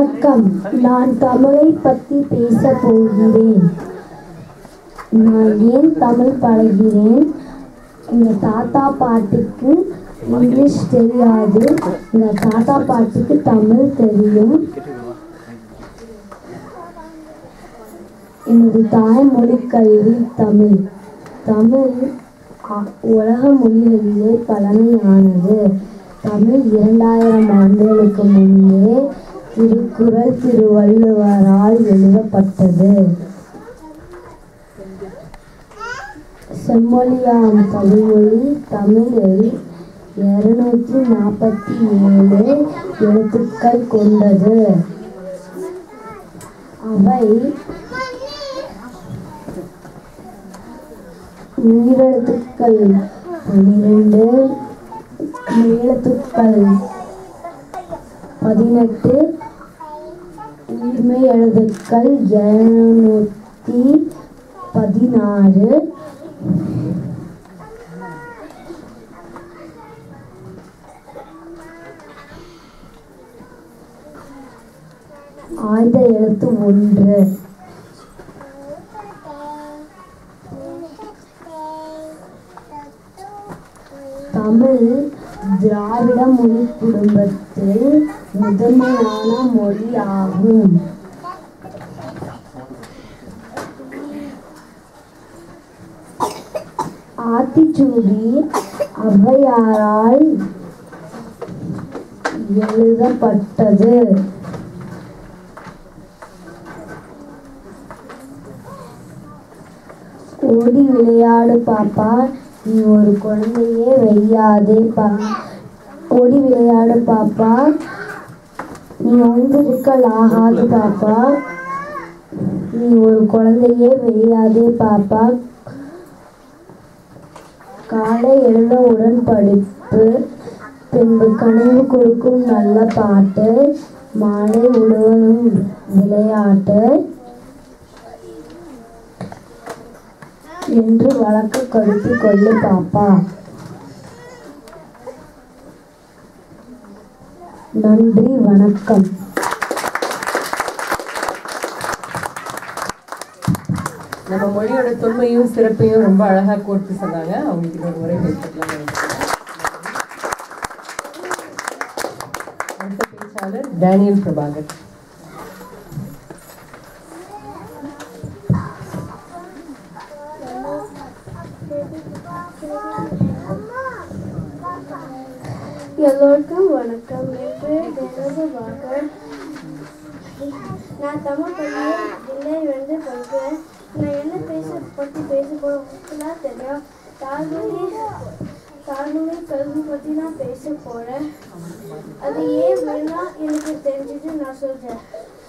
வணக்கம் நான் தமிழை பற்றி பேச போகிறேன் நான் ஏன் தமிழ் பழகிறேன் எங்கள் தாத்தா பாட்டிக்கு இங்கிலீஷ் தெரியாது எங்கள் தாத்தா பாட்டிக்கு தமிழ் தெரியும் எனது தாய்மொழி கல்வி தமிழ் தமிழ் அ- உலக மொழிகளிலே பழமையானது தமிழ் இரண்டாயிரம் ஆண்டுகளுக்கு முன்பே திருக்குறள் திருவள்ளுவரால் எழுதப்பட்டது செம்மொழியாம் தமிழ்மொழி தமிழில் இருநூற்றி நாற்பத்தி ஏழு எழுத்துக்கள் கொண்டது அவை உயிரெழுத்துக்கள் பன்னிரண்டு மெய்யெழுத்துக்கள் பதினெட்டு உயிர்மெய் எழுத்துக்கள் இருநூற்றி பதினாறு ஆயுத எழுத்து ஒன்று தமிழ் திராவிட மொழி குடும்பத்தில் முதன்மையான மொழி ஆகும் ஆத்திச்சூடி ஔவையாரால் எழுதப்பட்டது ஓடி விளையாடு பாப்பா நீ ஒரு குழந்தையே வெய்யாதே பா ஓடி விளையாடு பாப்பா நீ ஒன்றிருக்கல் ஆகாது பாப்பா நீ ஒரு குழந்தையே வெய்யாதே பாப்பா காலை எழுந்தவுடன் படிப்பு பின்பு கனிவு கொடுக்கும் நல்ல பாட்டு மாலை முழுவதும் விளையாட்டு என்று வழக்கு கருத்து கொள்ளு பாப்பா நன்றி வணக்கம் நம்ம மொழியோட தொன்மையும் சிறப்பையும் ரொம்ப அழகா கோர்த்து சொன்னாங்க அவங்களுக்கு இன்னொரு முறை பேசிக்கலாம் நினைக்கிறேன். அடுத்த பேச்சாளர் டேனியல் பிரபாகர் எல்லோருக்கும் வணக்கம் என் பேர் தேனது பாகர் நான் தமிழ் பள்ளியில் ஜில்லை வந்து படிக்கிறேன் நான் என்ன பேச பற்றி பேச போகிறேன் தெரியும் தாழ்மொழி தாழ்மொழி கல்வி பற்றி நான் பேச போகிறேன் அது ஏன் வேணாம் எனக்கு தெரிஞ்சது நான் சொல்கிறேன்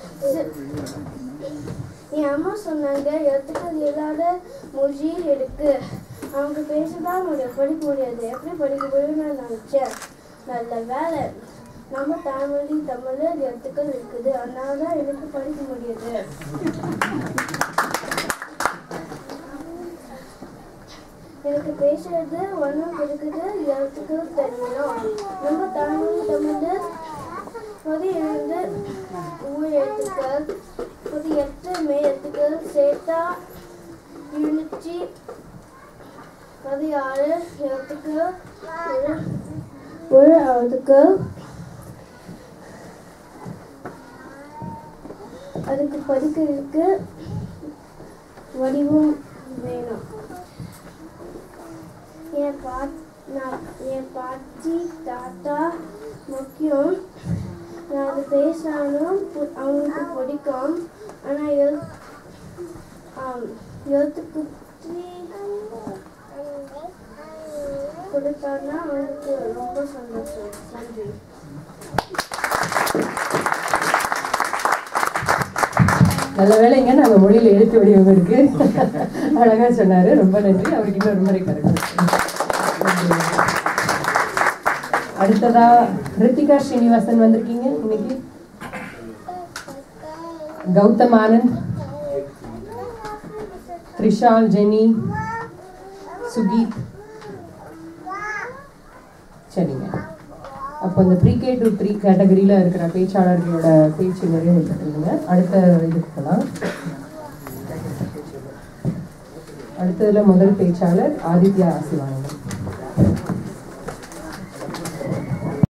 என் அம்மா சொன்னாங்க எழுத்துக்கள் இல்லாத மொழி இருக்கு அவங்க பேசதான் முடியும் படிக்க முடியாது எப்படி படிக்க முடியும்னு நான் நினச்சேன் நல்ல வேலை நம்ம தமிழ் தமிழில் எழுத்துக்கள் இருக்குது அதனால தான் எனக்கு படிக்க முடியுது எனக்கு பேசுறது ஒன்றும் இருக்குது எழுத்துக்கள் தெரியணும் நம்ம தமிழ் தமிழ் அது இருந்து ஊர் எழுத்துக்கள் அது எட்டு மே எழுத்துக்கள் சேர்த்தா இருநூற்றி பதினாறு எழுத்துக்கள் ஒரு ஒரு எழுத்துக்கள் அதுக்கு படிக்கிறதுக்கு வடிவம் வேணும் என் பா நான் என் பாட்டி தாத்தா முக்கியம் நான் அது பேசினாலும் பு- அவங்களுக்கு பிடிக்கும் ஆனால் எழு ஆம், எழுத்துக்கு கொடுத்தாருன்னா அவங்களுக்கு ரொம்ப சந்தோஷம் நன்றி நல்ல வேலைங்க நம்ம மொழியில எழுத்து வடிவம் இருக்கு அழகா சொன்னாரு ரொம்ப நன்றி அவருக்கு இன்னொரு முறை கரெக்ட் அடுத்ததா ரித்திகா ஸ்ரீனிவாசன் வந்திருக்கீங்க இன்னைக்கு கௌதம் ஆனந்த் த்ரிஷால் ஜெனி சுகீத் சரிங்க அப்போ இந்த ப்ரீகே டு த்ரீ கேட்டகரியில் இருக்கிற பேச்சாளர்களோட பேச்சு வரையும் விட்டுருங்க அடுத்த இதுக்கு போகலாம் அடுத்ததுல முதல் பேச்சாளர் ஆதித்யா ஆசிவானந்தன்